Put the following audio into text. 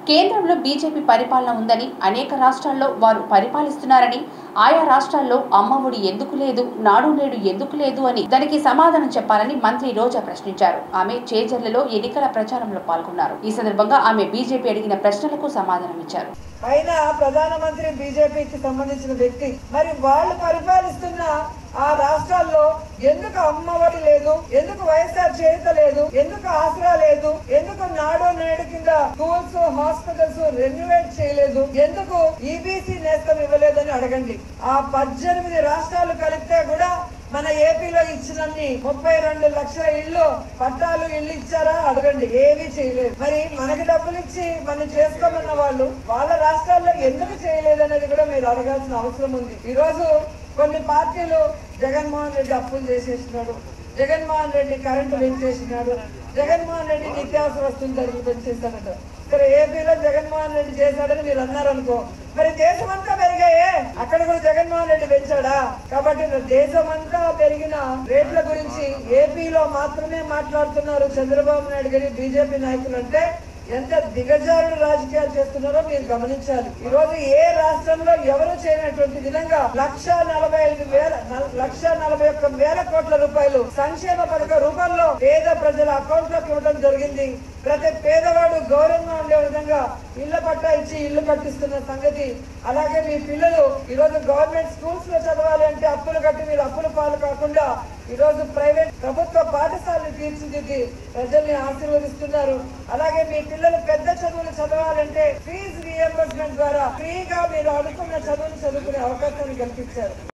కేంద్రంలో బీజేపీ పరిపాలన ఉందని అనేక రాష్ట్రాల్లో వారు పరిపాలిస్తున్నారని ఆయా రాష్ట్రాల్లో అమ్మఒడి ఎందుకు లేదు నాడు నేడు ఎందుకు లేదు అని దానికి సమాధానం చెప్పాలని మంత్రి రోజా ప్రశ్నించారు ఆమె చేజర్లలో ఎన్నికల ప్రచారంలో పాల్గొన్నారు ఈ సందర్భంగా ఆమె బీజేపీ అడిగిన ప్రశ్నలకు సమాధానం ఇచ్చారు ఆయన ప్రధానమంత్రి బీజేపీకి సంబంధించిన వ్యక్తి మరి వాళ్ళు పరిపాలిస్తున్న ఆ రాష్ట్రాల్లో ఎందుకు అమ్మఒడి లేదు ఎందుకు వైఎస్ఆర్ చేత లేదు ఎందుకు ఆసరా లేదు ఎందుకు నాడు నేడు కింద స్కూల్స్ హాస్పిటల్స్ రెన్యువేట్ చేయలేదు ఎందుకు ఈబీసీ నేస్తం ఇవ్వలేదని అడగండి ఆ పద్దెనిమిది రాష్ట్రాలు కలిపితే కూడా మన ఏపీలో ఇచ్చినన్ని ముప్పై రెండు లక్షల ఇల్లు పట్టాలు ఇల్లు ఇచ్చారా అడగండి ఏమీ చేయలేదు మరి మనకి డబ్బులు ఇచ్చి మనం చేసుకోమన్న వాళ్ళు వాళ్ళ రాష్ట్రాల్లో ఎందుకు చేయలేదు అనేది కూడా మీరు అడగాల్సిన అవసరం ఉంది ఈ రోజు కొన్ని పార్టీలు జగన్మోహన్ రెడ్డి అప్పులు చేసేసినాడు జగన్మోహన్ రెడ్డి కరెంటు పెంచేసినాడు జగన్మోహన్ రెడ్డి నిత్యావసర వస్తువులు ధరలు పెంచేస్తాడట ఇక్కడ ఏపీలో జగన్మోహన్ రెడ్డి చేశాడని మీరు అన్నారనుకో మరి దేశమంతా పెరిగాయే అక్కడ కూడా జగన్మోహన్ రెడ్డి పెంచాడా కాబట్టి దేశమంతా పెరిగిన రేట్ల గురించి ఏపీలో మాత్రమే మాట్లాడుతున్నారు చంద్రబాబు నాయుడు గారి బీజేపీ నాయకులు అంటే ఎంత దిగజారుడు రాజకీయాలు చేస్తున్నారో మీరు గమనించాలి ఈ రోజు ఏ రాష్ట్రంలో ఎవరు చేయనటువంటి విధంగా లక్ష నలభై ఐదు వేల నల- లక్ష నలభై ఒక్క వేల కోట్ల రూపాయలు సంక్షేమ పథక రూపంలో పేద ప్రజల అకౌంట్ లోకి ఇవ్వడం జరిగింది ప్రతి పేదవాడు గౌరవంగా ఉండే విధంగా ఇళ్ల పట్టా ఇచ్చి ఇల్లు కట్టిస్తున్న సంగతి అలాగే మీ పిల్లలు ఈ రోజు గవర్నమెంట్ స్కూల్స్ లో చదవాలి అంటే అప్పులు కట్టి మీరు అప్పుల పాలు కాకుండా ఈ రోజు ప్రైవేట్ ప్రభుత్వ పాఠశాలలు తీర్చిదిద్ది ప్రజల్ని ఆశీర్వదిస్తున్నారు అలాగే మీ పిల్లలు పెద్ద చదువులు చదవాలంటే ఫీజు రియంబర్స్మెంట్ ద్వారా ఫ్రీగా మీరు అనుకున్న చదువులు చదువుకునే అవకాశాన్ని కల్పించారు